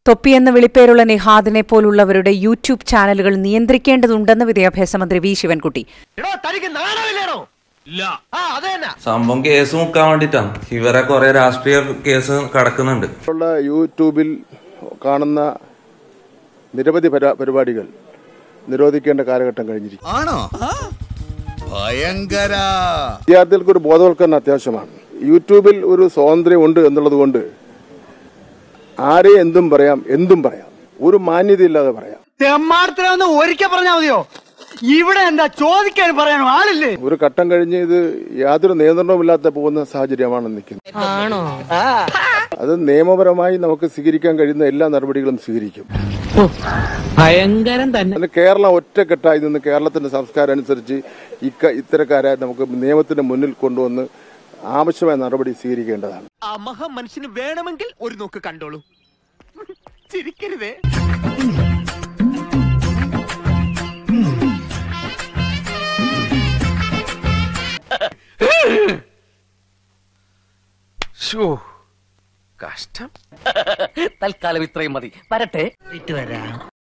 തൊപ്പി എന്ന വിളിപ്പേരുള്ള നിഹാദിനെ പോലുള്ളവരുടെ യൂട്യൂബ് ചാനലുകൾ നിയന്ത്രിക്കേണ്ടതുണ്ടെന്ന് വിദ്യാഭ്യാസ മന്ത്രി വി ശിവൻകുട്ടി എടോ തനിക്ക് നാണമില്ലേടോ ഇല്ല ആ അത് തന്നെ സംഭവം കേസ് മുക്കാൻ വേണ്ടിട്ടാണ് ഇവരെ കുറെ രാഷ്ട്രീയ കേസ് കടക്കുന്നുണ്ട് ഉള്ള യൂട്യൂബിൽ കാണുന്ന നിരവധി പരാ- പരിപാടികൾ നിരോധിക്കേണ്ട കാലഘട്ടം കഴിഞ്ഞിരിക്കും ആണോ ഭയങ്കര വിദ്യാർത്ഥികൾക്ക് ഒരു ബോധവൽക്കരണം അത്യാവശ്യമാണ് യൂട്യൂബിൽ ഒരു സ്വാതന്ത്ര്യം ഉണ്ട് എന്നുള്ളത് കൊണ്ട് ആരെയും എന്തും പറയാം എന്തും പറയാം ഒരു മാന്യതയില്ലാതെ പറയാം തെമ്മാർത്തരൊന്ന് ഒരിക്കൽ പറഞ്ഞാ മതിയോ ഇവിടെ എന്താ ചോദിക്കാൻ പറയാനോ ആളില്ലേ ഒരു ഘട്ടം കഴിഞ്ഞ് ഇത് യാതൊരു നിയന്ത്രണവുമില്ലാതെ പോകുന്ന സാഹചര്യമാണ് നിൽക്കുന്നത് അത് നിയമപരമായി നമുക്ക് സ്വീകരിക്കാൻ കഴിയുന്ന എല്ലാ നടപടികളും സ്വീകരിക്കും ഭയങ്കരം തന്നെ അതിന് കേരളം ഒറ്റക്കെട്ടായി നിന്ന് കേരളത്തിന്റെ സംസ്കാരം അനുസരിച്ച് ഇക്ക ഇത്തരക്കാരെ നമുക്ക് നിയമത്തിന്റെ മുന്നിൽ കൊണ്ടുവന്ന് ആവശ്യമായ നടപടി സ്വീകരിക്കേണ്ടതാണ് ആ മഹാ മനുഷ്യന് വേണമെങ്കിൽ ഒരു നോക്ക് കണ്ടോളൂ ചിരിക്കരുതേ തൽക്കാലം ഇത്രയും മതി വരട്ടെ